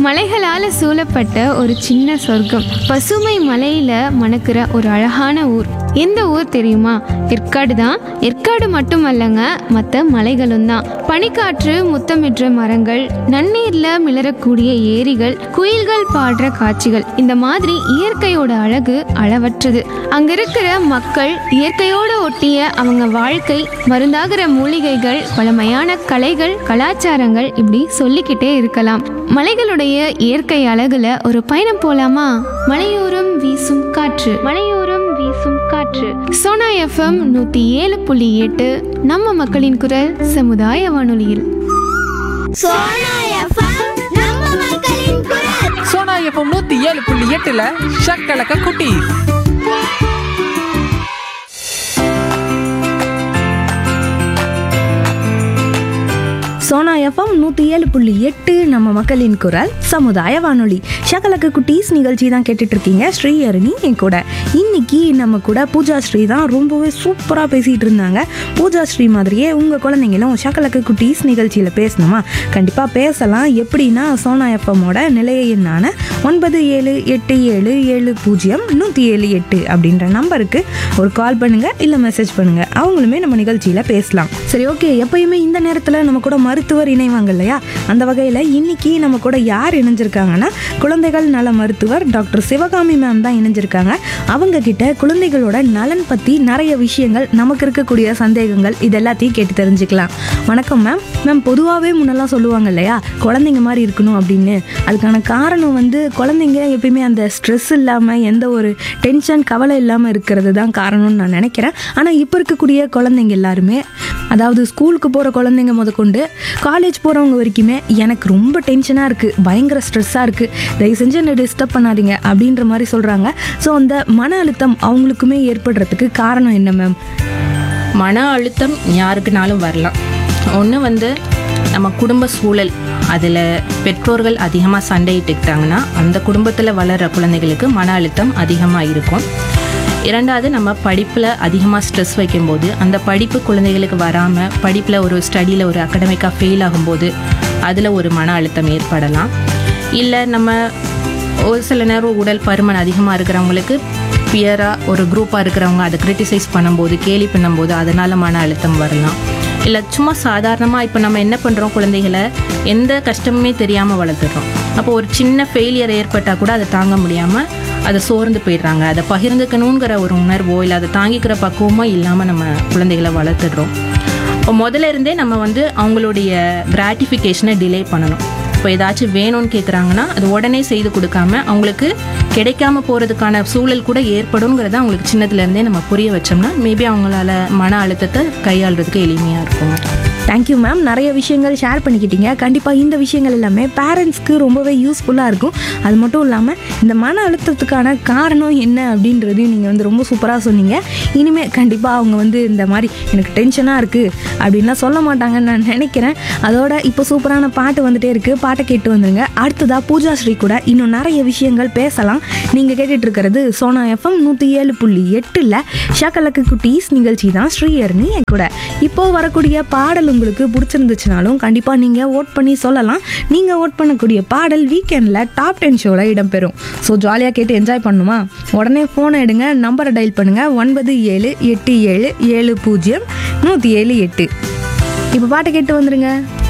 மலைகளால சூழப்பட்ட ஒரு சின்ன சொர்க்கம் பசுமை மலையில மணக்கிற ஒரு அழகான ஊர் எந்த ஊர் தெரியுமா ஏற்காடு தான் ஏற்காடு மட்டுமல்லங்க மற்ற மலைகளும் தான் பனிக்காற்று முத்தமிடுற மரங்கள் நன்னீர்ல மிளறக்கூடிய ஏரிகள் குயில்கள் பாடுற காட்சிகள் இந்த மாதிரி இயற்கையோட அழகு அளவற்றது அங்க இருக்கிற மக்கள் இயற்கையோட ஒட்டிய அவங்க வாழ்க்கை மருந்தாகிற மூலிகைகள் பழமையான கலைகள் கலாச்சாரங்கள் இப்படி சொல்லிக்கிட்டே இருக்கலாம் மலைகளுடைய இயற்கை அழகுல ஒரு பயணம் போலாமா மலையோரம் வீசும் காற்று மலையோரம் வீசும் காற்று சோனா எஃப்எம் நூத்தி ஏழு புள்ளி எட்டு நம்ம மக்களின் குரல் சமுதாய வானொலியில் சோனா எஃப்எம் நம்ம மக்களின் குரல் சோனா எஃப்எம் நூத்தி ஏழு புள்ளி எட்டுல ஷக்கலக்க குட்டி சோனா எஃப்எம் நூற்றி ஏழு புள்ளி எட்டு நம்ம மக்களின் குரல் சமுதாய வானொலி ஷகலக்கு குட்டீஸ் நிகழ்ச்சி தான் கேட்டுட்டு இருக்கீங்க ஸ்ரீ அருணி என் கூட இன்னைக்கு நம்ம கூட பூஜா ஸ்ரீ தான் ரொம்பவே சூப்பராக பேசிகிட்டு இருந்தாங்க பூஜா ஸ்ரீ மாதிரியே உங்கள் குழந்தைங்களும் ஷகலக்கு குட்டீஸ் நிகழ்ச்சியில் பேசணுமா கண்டிப்பாக பேசலாம் எப்படின்னா சோனா எஃப்எம்மோட நிலைய எண்ணான ஒன்பது ஏழு எட்டு ஏழு ஏழு பூஜ்ஜியம் நூற்றி ஏழு எட்டு அப்படின்ற நம்பருக்கு ஒரு கால் பண்ணுங்க இல்லை மெசேஜ் பண்ணுங்க அவங்களுமே நம்ம நிகழ்ச்சியில் பேசலாம் சரி ஓகே எப்பயுமே இந்த நேரத்தில் நம்ம கூட மருத்துவர் இணைவாங்க இல்லையா அந்த வகையில் இன்னைக்கு நம்ம கூட யார் இணைஞ்சிருக்காங்கன்னா குழந்தைகள் நல மருத்துவர் டாக்டர் சிவகாமி மேம் தான் இணைஞ்சிருக்காங்க அவங்க கிட்ட குழந்தைகளோட நலன் பற்றி நிறைய விஷயங்கள் நமக்கு இருக்கக்கூடிய சந்தேகங்கள் இது எல்லாத்தையும் கேட்டு தெரிஞ்சுக்கலாம் வணக்கம் மேம் மேம் பொதுவாகவே முன்னெல்லாம் சொல்லுவாங்க இல்லையா குழந்தைங்க மாதிரி இருக்கணும் அப்படின்னு அதுக்கான காரணம் வந்து குழந்தைங்க எப்பயுமே அந்த ஸ்ட்ரெஸ் இல்லாமல் எந்த ஒரு டென்ஷன் கவலை இல்லாமல் இருக்கிறது தான் காரணம்னு நான் நினைக்கிறேன் ஆனால் இப்போ இருக்கக்கூடிய குழந்தைங்க எல்லாருமே அதாவது ஸ்கூலுக்கு போகிற குழந்தைங்க முதற்கொண்டு காலேஜ் போகிறவங்க வரைக்குமே எனக்கு ரொம்ப டென்ஷனாக இருக்குது பயங்கர ஸ்ட்ரெஸ்ஸாக இருக்குது தயவு செஞ்சு என்னை டிஸ்டர்ப் பண்ணாதீங்க அப்படின்ற மாதிரி சொல்கிறாங்க ஸோ அந்த மன அழுத்தம் அவங்களுக்குமே ஏற்படுறதுக்கு காரணம் என்ன மேம் மன அழுத்தம் யாருக்குனாலும் வரலாம் ஒன்று வந்து நம்ம குடும்ப சூழல் அதில் பெற்றோர்கள் அதிகமாக சண்டையிட்டுக்கிட்டாங்கன்னா அந்த குடும்பத்தில் வளர்கிற குழந்தைகளுக்கு மன அழுத்தம் அதிகமாக இருக்கும் இரண்டாவது நம்ம படிப்பில் அதிகமாக ஸ்ட்ரெஸ் வைக்கும்போது அந்த படிப்பு குழந்தைகளுக்கு வராமல் படிப்பில் ஒரு ஸ்டடியில் ஒரு அகடமிக்காக ஃபெயில் ஆகும்போது அதில் ஒரு மன அழுத்தம் ஏற்படலாம் இல்லை நம்ம ஒரு சில நேரம் உடல் பருமன் அதிகமாக இருக்கிறவங்களுக்கு பியராக ஒரு குரூப்பாக இருக்கிறவங்க அதை கிரிட்டிசைஸ் பண்ணும்போது கேலி பண்ணும்போது அதனால் மன அழுத்தம் வரலாம் இல்லை சும்மா சாதாரணமாக இப்போ நம்ம என்ன பண்ணுறோம் குழந்தைகளை எந்த கஷ்டமுமே தெரியாமல் வளர்த்துடுறோம் அப்போ ஒரு சின்ன ஃபெயிலியர் ஏற்பட்டால் கூட அதை தாங்க முடியாமல் அதை சோர்ந்து போயிடுறாங்க அதை பகிர்ந்துக்கணுங்கிற ஒரு உணர்வோ இல்லை அதை தாங்கிக்கிற பக்குவமோ இல்லாமல் நம்ம குழந்தைகளை வளர்த்துடுறோம் இப்போ முதல்ல இருந்தே நம்ம வந்து அவங்களுடைய கிராட்டிஃபிகேஷனை டிலே பண்ணணும் இப்போ ஏதாச்சும் வேணும்னு கேட்குறாங்கன்னா அது உடனே செய்து கொடுக்காம அவங்களுக்கு கிடைக்காம போகிறதுக்கான சூழல் கூட ஏற்படுங்கிறத அவங்களுக்கு சின்னதுலேருந்தே நம்ம புரிய வச்சோம்னா மேபி அவங்களால மன அழுத்தத்தை கையாளுறதுக்கு எளிமையாக இருக்கும் தேங்க்யூ மேம் நிறைய விஷயங்கள் ஷேர் பண்ணிக்கிட்டீங்க கண்டிப்பாக இந்த விஷயங்கள் எல்லாமே பேரண்ட்ஸ்க்கு ரொம்பவே யூஸ்ஃபுல்லாக இருக்கும் அது மட்டும் இல்லாமல் இந்த மன அழுத்தத்துக்கான காரணம் என்ன அப்படின்றதையும் நீங்கள் வந்து ரொம்ப சூப்பராக சொன்னீங்க இனிமேல் கண்டிப்பாக அவங்க வந்து இந்த மாதிரி எனக்கு டென்ஷனாக இருக்குது அப்படின்லாம் சொல்ல மாட்டாங்கன்னு நான் நினைக்கிறேன் அதோட இப்போ சூப்பரான பாட்டு வந்துட்டே இருக்குது பாட்டை கேட்டு வந்துருங்க அடுத்ததாக பூஜா ஸ்ரீ கூட இன்னும் நிறைய விஷயங்கள் பேசலாம் நீங்கள் கேட்டுட்டு இருக்கிறது சோனா எஃப்எம் நூற்றி ஏழு புள்ளி எட்டில் ஷாக்கலக்கு குட்டீஸ் நிகழ்ச்சி தான் ஸ்ரீயர்னி என் கூட இப்போ வரக்கூடிய பாடல் உங்களுக்கு பிடிச்சிருந்துச்சுனாலும் கண்டிப்பாக நீங்கள் ஓட் பண்ணி சொல்லலாம் நீங்கள் ஓட் பண்ணக்கூடிய பாடல் வீக்கெண்டில் டாப் டென் ஷோவில் இடம்பெறும் ஸோ ஜாலியாக கேட்டு என்ஜாய் பண்ணுமா உடனே ஃபோனை எடுங்க நம்பரை டயல் பண்ணுங்கள் ஒன்பது ஏழு எட்டு ஏழு ஏழு பூஜ்ஜியம் நூற்றி ஏழு எட்டு இப்போ பாட்டை கேட்டு வந்துருங்க